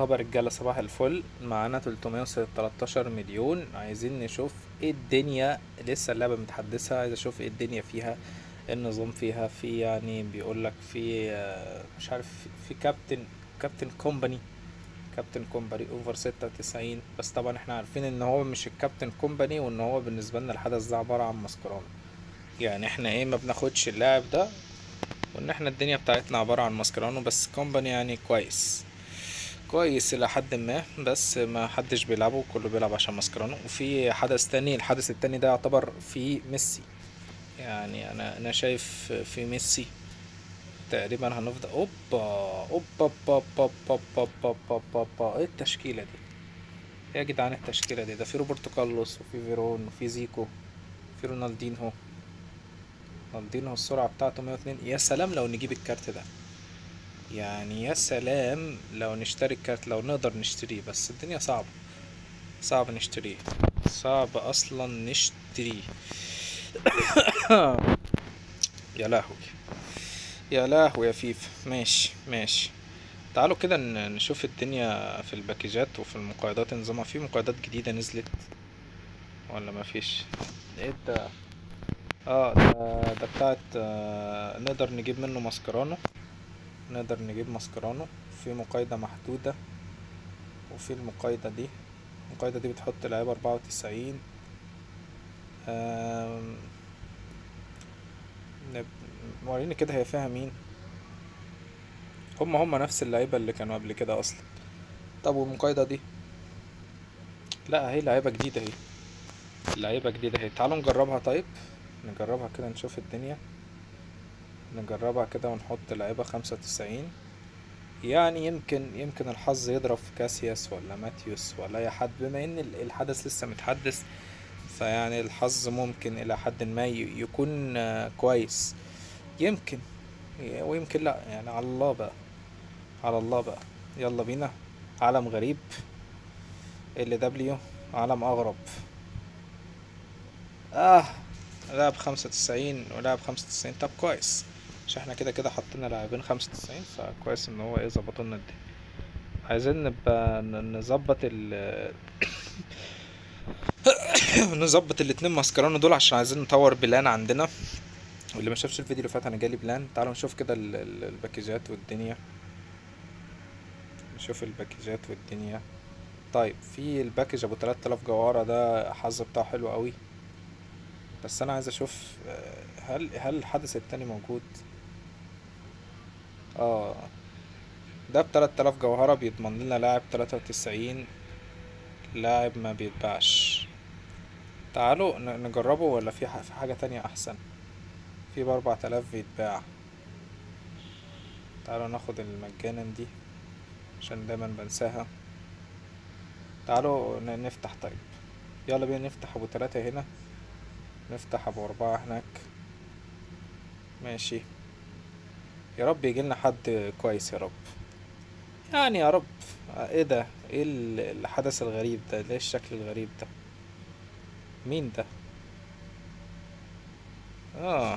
طب يا رجالة صباح الفل معانا 313 مليون عايزين نشوف ايه الدنيا لسه اللعبة متحدثة عايز اشوف ايه الدنيا فيها إيه النظام فيها في يعني بيقولك في آه، مش عارف في كابتن كابتن كومباني كابتن كومباني اوفر ستة وتسعين بس طبعا احنا عارفين ان هو مش الكابتن كومباني وان هو بالنسبة لنا الحدث ده عبارة عن مسكران يعني احنا ايه ما بناخدش اللاعب ده وان احنا الدنيا بتاعتنا عبارة عن ماسكرانو بس كومباني يعني كويس كويس الى حد ما بس ما حدش بيلعبه كله بيلعب عشان ماسكرانو وفي حدث تاني الحدث التاني ده يعتبر في ميسي يعني انا انا شايف في ميسي تقريبا هنفضل اوبا اوبا اوبا اوبا اوبا اوبا اوبا اوبا ايه التشكيلة دي ايه يا جدعان التشكيلة دي ده في روبرتو كارلوس وفي فيرون وفي زيكو في رونالدينهو رونالدينهو السرعة بتاعته 102 يا سلام لو نجيب الكارت ده يعني يا سلام لو نشتري الكارت لو نقدر نشتريه بس الدنيا صعبة صعب نشتريه صعب اصلا نشتريه يا لهوي يا لهوي يا فيفا ماشي ماشي تعالوا كده ن- نشوف الدنيا في الباكجات وفي المقايضات نظامها في مقايضات جديدة نزلت ولا مفيش ايه ده اه ده ده بتاعت آه نقدر نجيب منه ماسكرانو نقدر نجيب ماسكرانو في مقايضة محدودة وفي المقايضة دي المقايضة دي بتحط لعيبة أربعة وتسعين آم، نب- وريني كده هي فيها مين هم هم نفس اللعيبة اللي كانوا قبل كده أصلا طب والمقايضة دي لا هي لعيبة جديدة اهي لعيبة جديدة اهي تعالوا نجربها طيب نجربها كده نشوف الدنيا نجربها كده ونحط لعيبة خمسة وتسعين يعني يمكن يمكن الحظ يضرب في كاسياس ولا ماتيوس ولا أي حد بما إن ال- الحدث لسه متحدث فيعني الحظ ممكن إلى حد ما ي- يكون آه، كويس يمكن ويمكن لأ يعني على الله بقى على الله بقى يلا بينا عالم غريب ال دبليو عالم أغرب آه لاعب خمسة وتسعين ولاعب خمسة وتسعين طب كويس مش احنا كده كده حطينا لاعبين خمسة وتسعين فكويس ان هو ايه ظبطولنا الدنيا عايزين نبقى ن- نظبط ال نظبط الاتنين ماسكرانو دول عشان عايزين نطور بلان عندنا واللي ما شافش الفيديو اللي فات انا جالي بلان تعالوا نشوف كده ال- ال- الباكجات والدنيا نشوف الباكجات والدنيا طيب في الباكج ابو 3000 جوهرة ده الحظ بتاعه حلو قوي بس انا عايز اشوف آه، هل هل الحدث التاني موجود اه ده بتلات آلاف جوهرة بيضمن لنا لاعب تلاتة وتسعين لاعب ما بيتباعش تعالوا ن- نجربه ولا في ح- في حاجة تانية أحسن في بأربعة آلاف بيتباع تعالوا ناخد المجانا دي عشان دايما بنساها تعالوا ن- نفتح طيب يلا بينا نفتح أبو تلاتة هنا نفتح أبو أربعة هناك ماشي يا رب يجيلنا حد كويس يا رب يعني يا رب آه، ايه ده ايه ال- الحدث الغريب ده ليه الشكل الغريب ده مين ده اه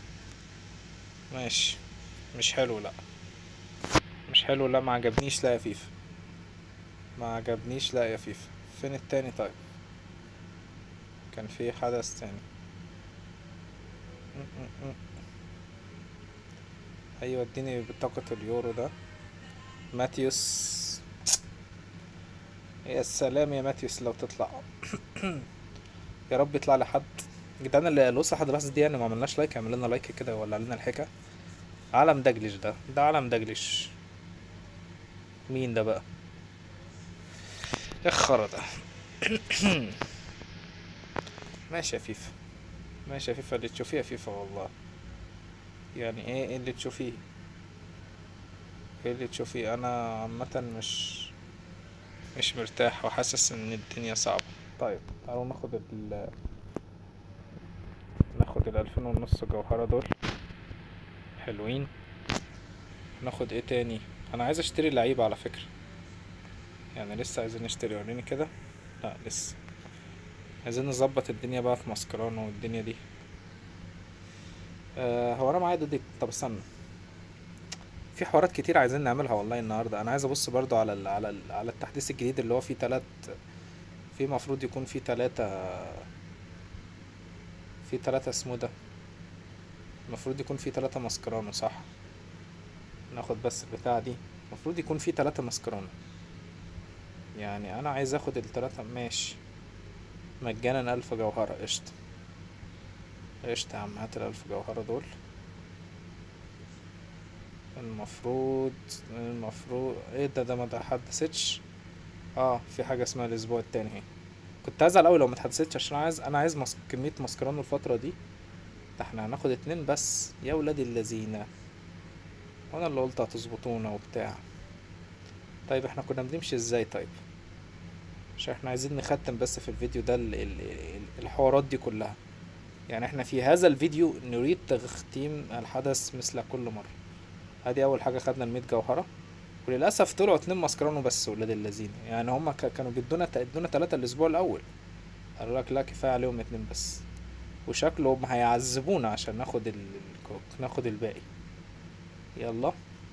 ماشي مش حلو لا مش حلو لا ما عجبنيش لا يا فيفا ما عجبنيش لا يا فيفا فين التاني طيب كان في حدث تاني م- م- م. ايوه اديني بطاقة اليورو ده ماتيوس يا سلام يا ماتيوس لو تطلع يا رب يطلع لحد جدعان اللي اللي وصل لحد اللحظة دي يعني ما عملناش لايك اعمل لنا لايك كده ولا علينا الحكا عالم دجلش ده ده عالم دجلش مين ده بقى اخر ده ماشي يا فيفا ماشي يا فيفا اللي تشوفيه يا فيفا والله يعني ايه إيه اللي تشوفيه ايه اللي تشوفيه انا عامة مش مش مرتاح وحاسس ان الدنيا صعبة طيب تعالوا ناخد ال ناخد الالفين ونص جوهرة دول حلوين ناخد ايه تاني انا عايز اشتري لعيبة على فكرة يعني لسه عايزين نشتري وريني كده لا لسه عايزين نظبط الدنيا بقى في ماسكرانو والدنيا دي آه هو انا معايا دوديك طب استنى في حوارات كتير عايزين نعملها والله النهارده انا عايز ابص برضو على ال على ال على التحديث الجديد اللي هو فيه تلات في مفروض يكون فيه تلاتة في تلاتة اسمه ده المفروض يكون فيه تلاتة ماسكرانو صح ناخد بس البتاعة دي المفروض يكون فيه تلاتة ماسكرانو يعني انا عايز اخد التلاتة ماشي مجانا الف جوهرة قشطة قشطة يا عم هات الالف جوهرة دول المفروض المفروض ايه ده ده ما اتحدثتش اه في حاجة اسمها الاسبوع التاني اهي كنت هزعل اوي لو ما اتحدثتش عشان عايز انا عايز مس... كمية ماسكرانو الفترة دي ده احنا هناخد اتنين بس يا ولاد اللذينة وانا اللي قلت هتظبطونا وبتاع طيب احنا كنا بنمشي ازاي طيب عشان احنا عايزين نختم بس في الفيديو ده ال... ال... ال- الحوارات دي كلها يعني احنا في هذا الفيديو نريد تختيم الحدث مثل كل مرة ادي اول حاجة خدنا الميت جوهرة وللاسف طلعوا اتنين ماسكرانو بس ولاد اللذين يعني هما ك- كانوا بيدونا ادونا تلاتة الاسبوع الاول قالوا لك لا كفاية عليهم اتنين بس وشكلهم هيعذبونا عشان ناخد ال... الكوك ناخد الباقي يلا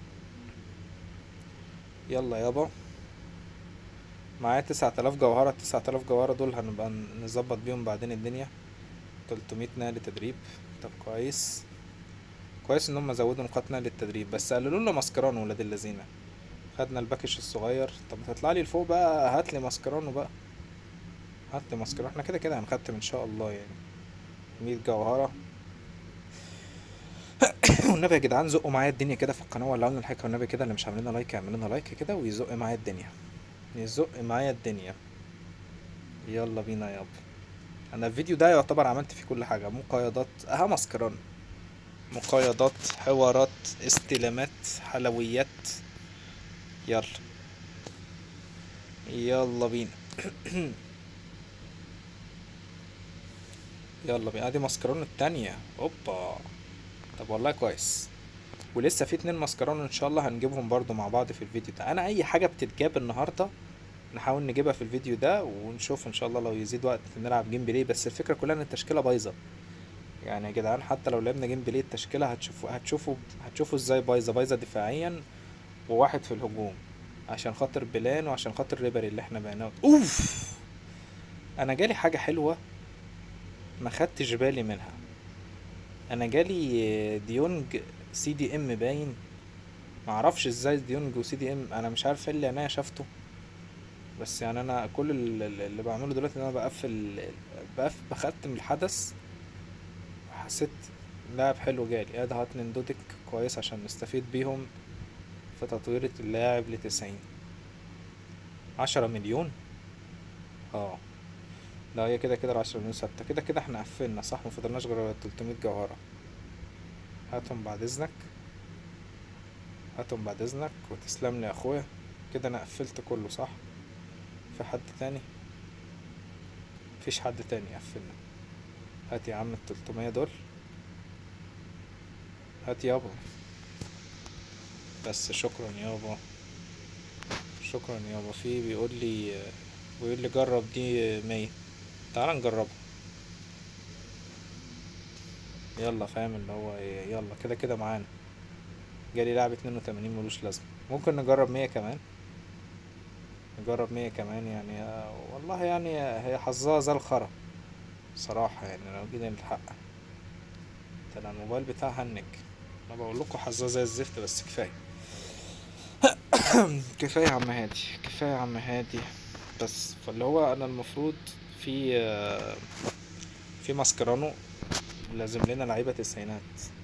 يلا يابا معايا تسعة آلاف جوهرة التسعة آلاف جوهرة دول هنبقى نظبط بيهم بعدين الدنيا تلتمية نقل تدريب طب كويس كويس ان هم زودوا نقاط نقل التدريب بس قللوا لنا ماسكرانو ولاد اللذينة خدنا الباكش الصغير طب هتطلع لي لفوق بقى هات لي ماسكرانو بقى هات لي ماسكرانو احنا كده كده هنختم ان شاء الله يعني مية جوهرة والنبي يا جدعان زقوا معايا الدنيا كده في القناة ولعوا لنا الحاجة والنبي كده اللي مش عاملين لنا لايك يعمل لنا لايك كده ويزق معايا الدنيا يزق معايا الدنيا يلا بينا يابا انا الفيديو ده يعتبر عملت فيه كل حاجة مقايضات اها ماسكران مقايضات حوارات استلامات حلويات يلا يلا بينا يلا بينا ادي ماسكرون التانية اوبا طب والله كويس ولسه في اتنين ماسكرون ان شاء الله هنجيبهم برضو مع بعض في الفيديو ده انا اي حاجة بتتجاب النهاردة نحاول نجيبها في الفيديو ده ونشوف ان شاء الله لو يزيد وقت نلعب جيم بلاي بس الفكرة كلها ان التشكيلة بايظة يعني يا جدعان حتى لو لعبنا جيم بلاي التشكيلة هتشوفوا هتشوفوا هتشوفوا ازاي بايظة بايظة دفاعيا وواحد في الهجوم عشان خاطر بلان وعشان خاطر ريبري اللي احنا بعناه اوف انا جالي حاجة حلوة ما خدتش بالي منها انا جالي ديونج سي دي ام باين معرفش ازاي ديونج وسي دي ام انا مش عارف ايه اللي انا شفته بس يعني انا كل ال- ال- اللي بعمله دلوقتي ان انا بقفل بقف بختم الحدث حسيت لاعب حلو جالي ادي هات نندوتك كويس عشان نستفيد بيهم في تطوير اللاعب لتسعين عشرة مليون اه لا هي كده كده العشرة مليون ثابتة كده كده احنا قفلنا صح مفضلناش غير تلتمية جوهرة هاتهم بعد اذنك هاتهم بعد اذنك وتسلم لي يا اخويا كده انا قفلت كله صح في حد تاني مفيش حد تاني قفلنا هات يا عم التلتمية دول هات يابا بس شكرا يابا شكرا يابا في بيقول لي بيقول لي جرب دي مية تعال نجربها يلا فاهم اللي هو ايه يلا كده كده معانا جالي لاعب اتنين وتمانين ملوش لازمة ممكن نجرب مية كمان نجرب مية كمان يعني آه، والله يعني هي حظها زي الخرا صراحة يعني لو جينا للحق ده انا الموبايل بتاعي هنك انا بقول لكم حظها زي الزفت بس كفاية كفاية يا عم هادي كفاية يا عم هادي بس فاللي هو انا المفروض في آه، في ماسكرانو لازم لنا لعيبة تسعينات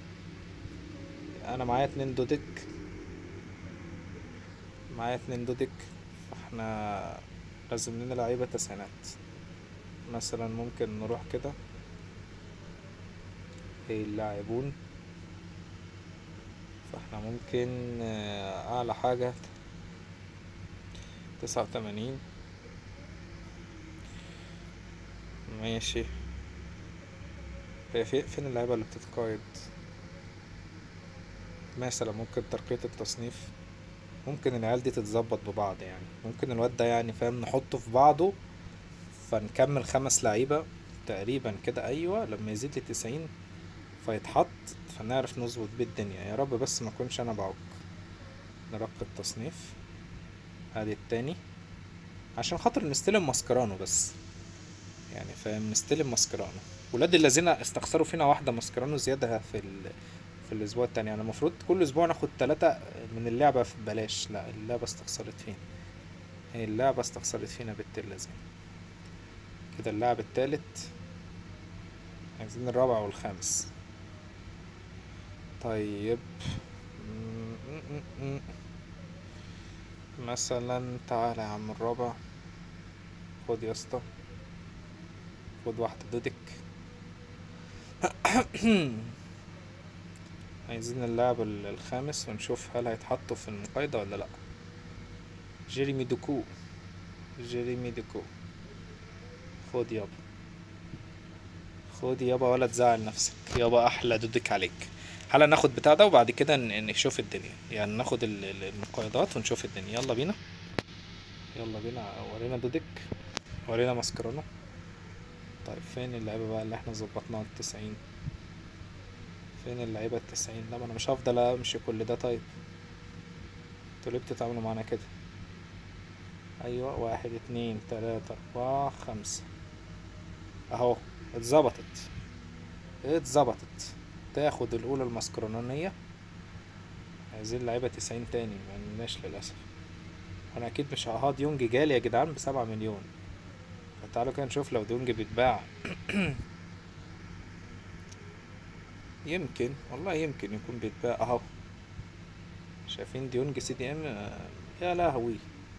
انا معايا اتنين دودك معايا اتنين دودك احنا لازم لنا لعيبة تسعينات مثلا ممكن نروح كده ايه اللاعبون فاحنا ممكن آه، اعلى حاجة تسعة وتمانين ماشي هي في فين اللعيبة اللي بتتقايد مثلا ممكن ترقية التصنيف ممكن العيال دي تتظبط ببعض يعني ممكن الواد ده يعني فاهم نحطه في بعضه فنكمل خمس لعيبة تقريبا كده ايوه لما يزيد لتسعين فيتحط فنعرف نظبط بيه الدنيا يا رب بس ما اكونش انا بعوق نرقي التصنيف ادي التاني عشان خاطر نستلم ماسكرانو بس يعني فاهم نستلم ماسكرانو ولاد الذين استخسروا فينا واحدة ماسكرانو زيادة في ال... في الأسبوع التاني يعني المفروض كل أسبوع ناخد تلاتة من اللعبة في بلاش لا اللعبة استخسرت فينا هي اللعبة استخسرت فينا بنت اللذين كده اللاعب التالت عايزين الرابع والخامس طيب م- م- م- مثلا تعالى يا عم الرابع خد يا اسطى خد واحدة دودك عايزين اللاعب ال- الخامس ونشوف هل هيتحطوا في المقايضة ولا لأ جيريمي دوكو جيريمي دوكو خد يابا خد يابا ولا تزعل نفسك يابا احلى دودك عليك هلا ناخد بتاع ده وبعد كده ن- نشوف الدنيا يعني ناخد ال- ال- المقايضات ونشوف الدنيا يلا بينا يلا بينا ورينا دودك ورينا ماسكرانو طيب فين اللعيبة بقى اللي احنا ظبطناها التسعين فين اللعيبة التسعين لا ما انا مش هفضل امشي كل ده طيب انتوا ليه بتتعاملوا معانا كده ايوه واحد اتنين تلاتة اربعة خمسة اهو اتظبطت اتظبطت تاخد الاولى المسكرونية عايزين لعيبة تسعين تاني ملناش للأسف انا اكيد مش ها ديونج جالي يا جدعان بسبعة مليون فتعالوا كده نشوف لو ديونج بيتباع يمكن والله يمكن يكون بيتباع اهو شايفين ديونج سي دي ام آه، يا لهوي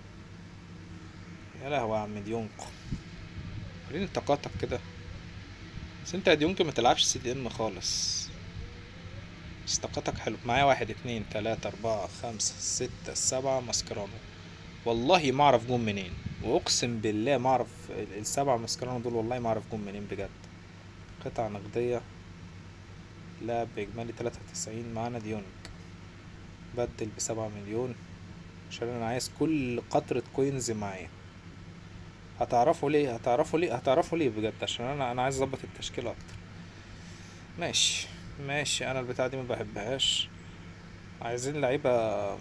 يا لهوي يا عم ديونج وريني طاقاتك كده بس انت يا ديونج ما تلعبش سي دي ام خالص بس طاقتك حلو معايا واحد اتنين تلاتة اربعة خمسة ستة سبعة ماسكرانو والله ما اعرف جم منين واقسم بالله ما اعرف ال- السبعة ماسكرانو دول والله ما اعرف جم منين بجد قطعة نقدية لاعب بإجمالي تلاتة وتسعين معانا ديونج بدل بسبعة مليون عشان انا عايز كل قطرة كوينز معايا هتعرفوا ليه هتعرفوا ليه هتعرفوا ليه بجد عشان انا انا عايز اظبط التشكيلة اكتر ماشي ماشي انا البتاعة دي ما بحبهاش عايزين لعيبة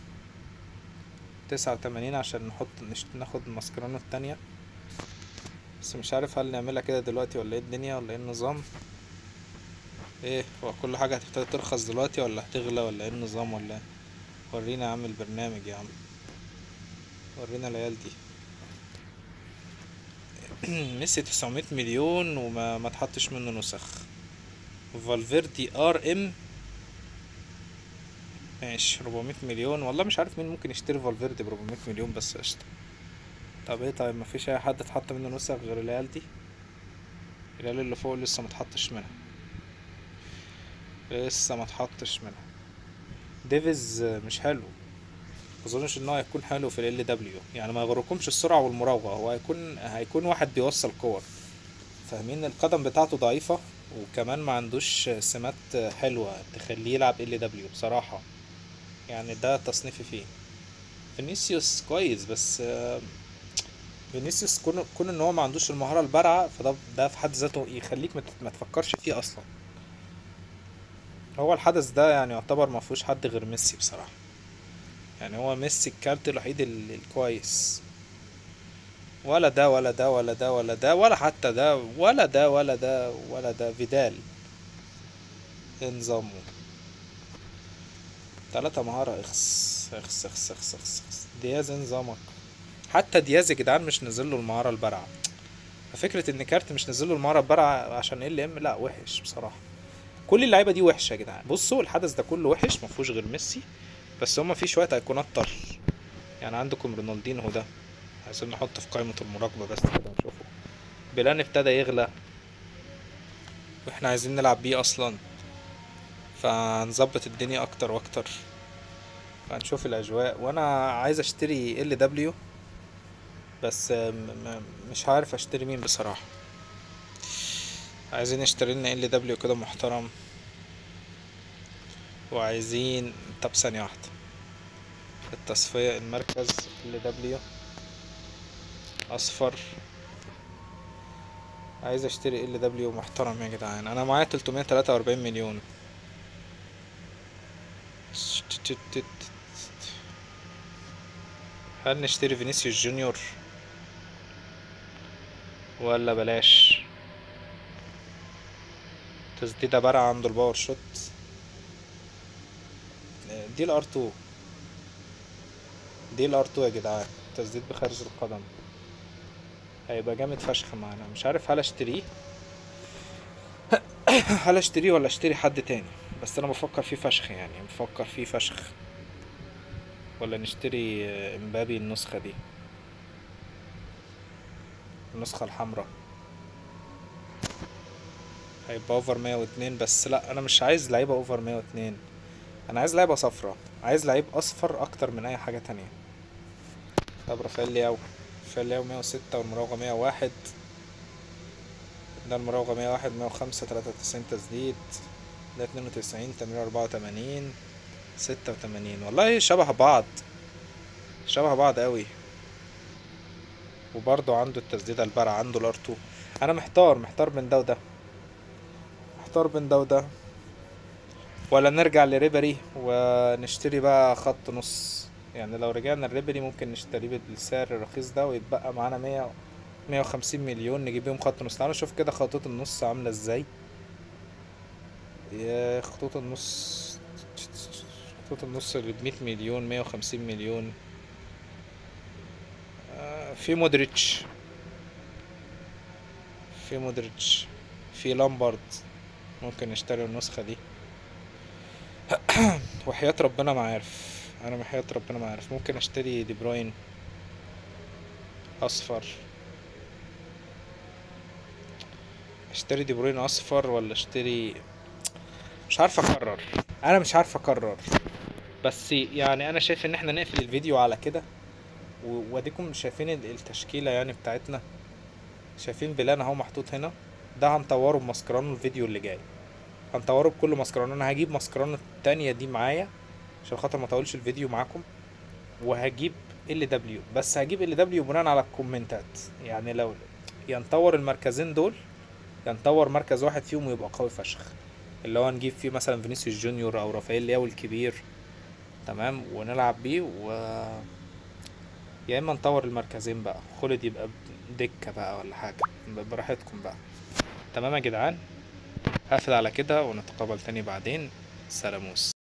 تسعة وتمانين عشان نحط نش... ناخد الماسكرانو التانية بس مش عارف هل نعملها كده دلوقتي ولا ايه الدنيا ولا ايه النظام ايه هو كل حاجة هتبتدي ترخص دلوقتي ولا هتغلى ولا ايه النظام ولا ايه ورينا يا عم البرنامج يا عم ورينا العيال دي ميسي 900 مليون وما ما تحطش منه نسخ فالفيردي ار ام ماشي 400 مليون والله مش عارف مين ممكن يشتري فالفيردي ب 400 مليون بس قشطة طب ايه طيب مفيش اي حد اتحط منه نسخ غير العيال دي العيال اللي فوق لسه ما اتحطش منها لسه ما اتحطش منها ديفيز مش حلو مظنش ان هو هيكون حلو في ال دبليو يعني ما يغركمش السرعة والمراوغة هو هيكون هيكون واحد بيوصل كور فاهمين القدم بتاعته ضعيفة وكمان ما عندوش سمات حلوة تخليه يلعب ال دبليو بصراحة يعني ده تصنيفي فيه فينيسيوس كويس بس آه، فينيسيوس كون كون ان هو ما عندوش المهارة البارعة فده ده في حد ذاته يخليك ما تت- ما تفكرش فيه اصلا هو الحدث ده يعني يعتبر ما فيهوش حد غير ميسي بصراحة يعني هو ميسي الكارت الوحيد ال- الكويس ولا ده ولا ده ولا ده ولا ده ولا حتى ده ولا ده ولا ده ولا ده فيدال إيه نظامه تلاتة مهارة اخس اخس اخس اخس اخس اخس دياز إيه نظامك حتى دياز يا جدعان مش نزل له المهارة البارعة ففكرة ان كارت مش نزل له المهارة البارعة عشان ال ام لا وحش بصراحة كل اللعيبة دي وحشة يا جدعان بصوا الحدث ده كله وحش مفهوش غير ميسي بس هما في شوية ايقونات طر يعني عندكم رونالدينو ده عايزين نحطه في قائمة المراقبة بس كده نشوفه بلان ابتدى يغلى واحنا عايزين نلعب بيه اصلا فهنظبط الدنيا اكتر واكتر فهنشوف الاجواء وانا عايز اشتري ال دبليو بس م- م- مش عارف اشتري مين بصراحة عايزين نشتري لنا ال دبليو كده محترم وعايزين طب ثانية واحدة التصفية المركز ال دبليو اصفر عايز اشتري ال دبليو محترم يا جدعان انا معايا 343 مليون هل نشتري فينيسيوس جونيور ولا بلاش تسديدة برع عنده الباور شوت دي الار 2 دي الار 2 يا جدعان تسديد بخارج القدم هيبقى جامد فشخ معانا مش عارف هل اشتريه هل اشتريه ولا اشتري حد تاني بس انا بفكر فيه فشخ يعني بفكر فيه فشخ ولا نشتري آه، امبابي النسخة دي النسخة الحمراء هيبقى اوفر 102 بس لا انا مش عايز لعيبة اوفر 102 انا عايز لعيبة صفرة عايز لعيب اصفر اكتر من اي حاجة تانية طب رافائيل لياو رافائيل لياو 106 والمراوغة 101 ده المراوغة 101 105 93 تسديد ده 92 تمرير 84 86 والله شبه بعض شبه بعض قوي وبرضه عنده التسديدة البرع عنده الار 2 انا محتار محتار بين ده وده محتار بين ده وده ولا نرجع لريبري ونشتري بقى خط نص يعني لو رجعنا لريبري ممكن نشتريه بالسعر الرخيص ده ويتبقى معانا مية مية وخمسين مليون نجيب بيهم خط نص تعالوا نشوف كده خطوط النص عاملة ازاي يا خطوط النص خطوط النص اللي بمية مليون مية وخمسين مليون آه، في مودريتش في مودريتش في لامبارد ممكن نشتري النسخة دي وحياة ربنا ما عارف انا وحياة ربنا ما عارف ممكن اشتري دي بروين اصفر اشتري دي بروين اصفر ولا اشتري مش عارف اقرر انا مش عارف اقرر بس يعني انا شايف ان احنا نقفل الفيديو على كده و- واديكم شايفين ال- التشكيلة يعني بتاعتنا شايفين بلان اهو محطوط هنا ده هنطوره بماسكرانو الفيديو اللي جاي هنطوره بكل ماسكرانو انا هجيب ماسكرانو التانية دي معايا عشان خاطر ما اطولش الفيديو معاكم وهجيب ال دبليو بس هجيب ال دبليو بناء على الكومنتات يعني لو يا نطور المركزين دول يا نطور مركز واحد فيهم ويبقى قوي فشخ اللي هو نجيب فيه مثلا فينيسيوس جونيور او رافائيل لياو الكبير تمام ونلعب بيه و يا اما نطور المركزين بقى خالد يبقى دكة بقى ولا حاجة براحتكم بقى تمام يا جدعان هقفل على كده ونتقابل تاني بعدين سلاموس